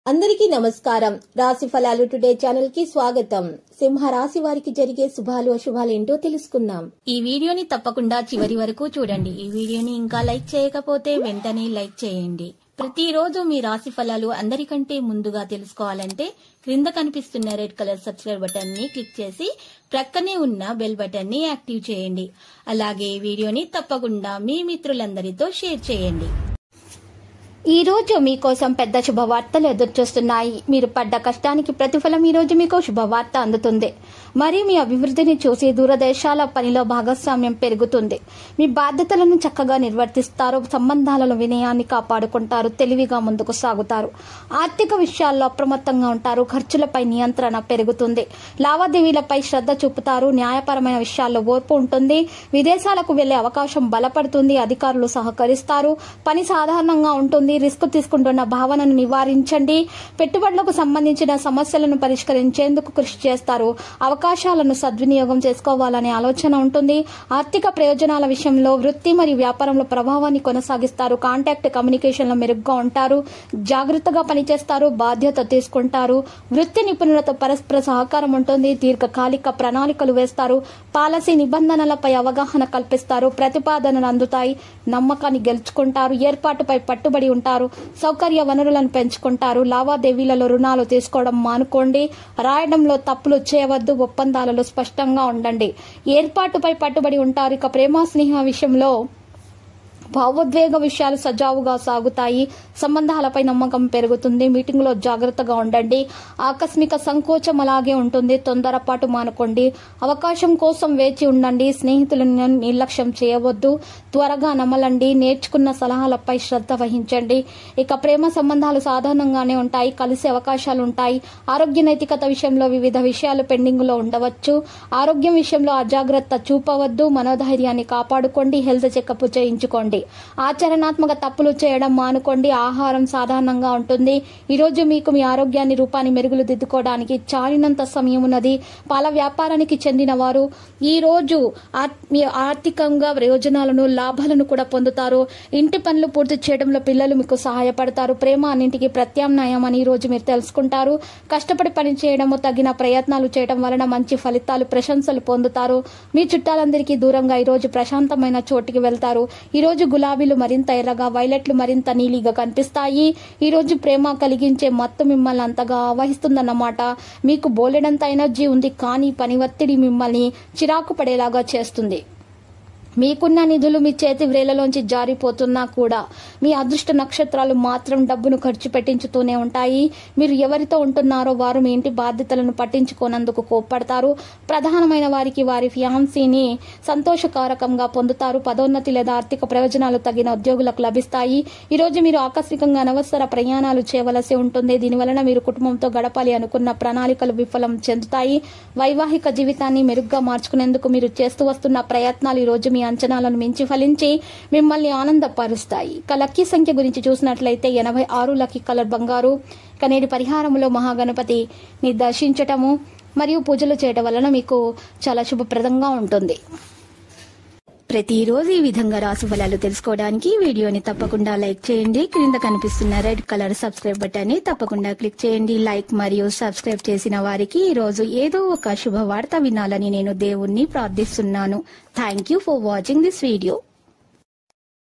అందరికీ నమస్కారం రాశి ఫలాలు టుడే ఛానల్ కి స్వాగతం సింహ రాశి వారికి జరిగే శుభాలు అశుభాలు ఏంటో తెలుసుకుందాం ఈ వీడియోని తప్పకుండా చివరి వరకు చూడండి ఈ వీడియోని ఇంకా లైక్ చేయకపోతే వెంటనే లైక్ చేయండి ప్రతిరోజు మీ రాశి ఫలాలు అందరికంటే ముందుగా తెలుసుకోవాలంటే క్రింద కనిపిస్తున్న రెడ్ కలర్ సబ్స్క్రైబ్ బటన్ ని క్లిక్ చేసి ప్రక్కనే ఉన్న బెల్ బటన్ ని యాక్టివ్ చేయండి అలాగే ఈ వీడియోని తప్పకుండా మీ మిత్రులందరితో షేర్ చేయండి ఈ రోజు మీకోసం పెద్ద శుభవార్తలు ఎదురుచూస్తున్నాయి మీరు పడ్డ కష్టానికి ప్రతిఫలం ఈ రోజు మీకు శుభవార్త అందుతుంది మరియు మీ అభివృద్ధిని చూసి దూరదేశాల పనిలో భాగస్వామ్యం పెరుగుతుంది మీ బాధ్యతలను చక్కగా నిర్వర్తిస్తారు సంబంధాలలో వినయాన్ని కాపాడుకుంటారు తెలివిగా ముందుకు సాగుతారు ఆర్థిక విషయాల్లో అప్రమత్తంగా ఉంటారు ఖర్చులపై నియంత్రణ పెరుగుతుంది లావాదేవీలపై శ్రద్ధ చూపుతారు న్యాయపరమైన విషయాల్లో ఓర్పు ఉంటుంది విదేశాలకు వెళ్లే అవకాశం బలపడుతుంది అధికారులు సహకరిస్తారు పని సాధారణంగా ఉంటుంది రిస్క్ తీసుకుంటున్న భావనను నివారించండి పెట్టుబడులకు సంబంధించిన సమస్యలను పరిష్కరించేందుకు కృషి చేస్తారు అవకాశాలను సద్వినియోగం చేసుకోవాలనే ఆలోచన ఉంటుంది ఆర్థిక ప్రయోజనాల విషయంలో వృత్తి మరియు వ్యాపారంలో ప్రభావాన్ని కొనసాగిస్తారు కాంటాక్ట్ కమ్యూనికేషన్లో మెరుగ్గా ఉంటారు జాగ్రత్తగా పనిచేస్తారు బాధ్యత తీసుకుంటారు వృత్తి నిపుణులతో పరస్పర సహకారం ఉంటుంది దీర్ఘకాలిక ప్రణాళికలు వేస్తారు పాలసీ నిబంధనలపై అవగాహన కల్పిస్తారు ప్రతిపాదనలు అందుతాయి నమ్మకాన్ని గెలుచుకుంటారు ఏర్పాటుపై పట్టుబడి ఉంటారు సౌకర్య వనరులను పెంచుకుంటారు లావాదేవీలలో రుణాలు తీసుకోవడం మానుకోండి రాయడంలో తప్పులు చేయవద్దు ఒప్పందాలలో స్పష్టంగా ఉండండి ఏర్పాటుపై పట్టుబడి ఉంటారు ఇక ప్రేమ స్నేహ విషయంలో భావోద్వేగ విషయాలు సజావుగా సాగుతాయి సంబంధాలపై నమ్మకం పెరుగుతుంది మీటింగ్లో జాగ్రత్తగా ఉండండి ఆకస్మిక సంకోచం అలాగే ఉంటుంది తొందరపాటు మానుకోండి అవకాశం కోసం వేచి ఉండండి స్నేహితులను నిర్లక్ష్యం చేయవద్దు త్వరగా నమలండి నేర్చుకున్న సలహాలపై శ్రద్ధ వహించండి ఇక ప్రేమ సంబంధాలు సాధారణంగానే ఉంటాయి కలిసే అవకాశాలు ఉంటాయి ఆరోగ్య నైతికత విషయంలో వివిధ విషయాలు పెండింగ్ లో ఉండవచ్చు ఆరోగ్యం విషయంలో అజాగ్రత్త చూపవద్దు మనోధైర్యాన్ని కాపాడుకోండి హెల్త్ చెకప్ చేయించుకోండి ఆచరణాత్మక తప్పులు చేయడం మానుకోండి ఆహారం సాధారణంగా ఉంటుంది ఈ రోజు మీకు మీ ఆరోగ్యాన్ని రూపాన్ని మెరుగులు దిద్దుకోవడానికి చాలినంత సమయం ఉన్నది పాల వ్యాపారానికి చెందిన వారు ఈ రోజు ఆర్- మీ ఆర్థికంగా ప్రయోజనాలను లాభాలను కూడా పొందుతారు ఇంటి పనులు పూర్తి చేయడంలో పిల్లలు మీకు సహాయపడతారు ప్రేమ అన్నింటికి ప్రత్యామ్నాయం అని ఈ రోజు మీరు తెలుసుకుంటారు కష్టపడి పని చేయడము తగిన ప్రయత్నాలు చేయడం వలన మంచి ఫలితాలు ప్రశంసలు పొందుతారు మీ చుట్టాలందరికీ దూరంగా ఈ రోజు ప్రశాంతమైన చోటికి వెళ్తారు ఈ రోజు గులాబీలు మరింత ఎర్రగా వైలెట్లు మరింత నీలిగా కనిపిస్తాయి ఈ రోజు ప్రేమ కలిగించే మత్తు మిమ్మల్ని అంతగా ఆవహిస్తుందన్నమాట మీకు బోలెడంత ఎనర్జీ ఉంది కానీ పని ఒత్తిడి మిమ్మల్ని చిరాకు పడేలాగా చేస్తుంది మీకున్న నిధులు మీ చేతి వ్రేలలోంచి జారిపోతున్నా కూడా మీ అదృష్ట నక్షత్రాలు మాత్రం డబ్బును ఖర్చు పెట్టించుతూనే ఉంటాయి మీరు ఎవరితో ఉంటున్నారో వారు మీ ఇంటి బాధ్యతలను పట్టించుకోనందుకు కోప్పడతారు ప్రధానమైన వారికి వారి ఫియాన్సీని సంతోషకారకంగా పొందుతారు పదోన్నతి లేదా ఆర్థిక ప్రయోజనాలు తగిన ఉద్యోగులకు లభిస్తాయి ఈ రోజు మీరు ఆకస్మికంగా అనవసర ప్రయాణాలు చేయవలసి ఉంటుంది దీనివలన మీరు కుటుంబంతో గడపాలి అనుకున్న ప్రణాళికలు విఫలం చెందుతాయి వైవాహిక జీవితాన్ని మెరుగ్గా మార్చుకునేందుకు మీరు చేస్తూ వస్తున్న ప్రయత్నాలు ఈ రోజు మీ అంచనాలను మించి ఫలించి మిమ్మల్ని ఆనందపరుస్తాయి ఇక లక్కీ సంఖ్య గురించి చూసినట్లయితే ఎనభై ఆరు లక్కీ కలర్ బంగారు ఇక నేటి పరిహారంలో మహాగణపతిని దర్శించటము మరియు పూజలు చేయటం వలన మీకు చాలా శుభప్రదంగా ఉంటుంది ప్రతిరోజు ఈ విధంగా రాశి ఫలాలు తెలుసుకోవడానికి ఈ వీడియోని తప్పకుండా లైక్ చేయండి క్రింద కనిపిస్తున్న రెడ్ కలర్ సబ్స్క్రైబ్ బటన్ ని తప్పకుండా క్లిక్ చేయండి లైక్ మరియు సబ్స్క్రైబ్ చేసిన వారికి ఈ రోజు ఏదో ఒక శుభవార్త వినాలని నేను దేవుణ్ణి ప్రార్థిస్తున్నాను thank you for watching this video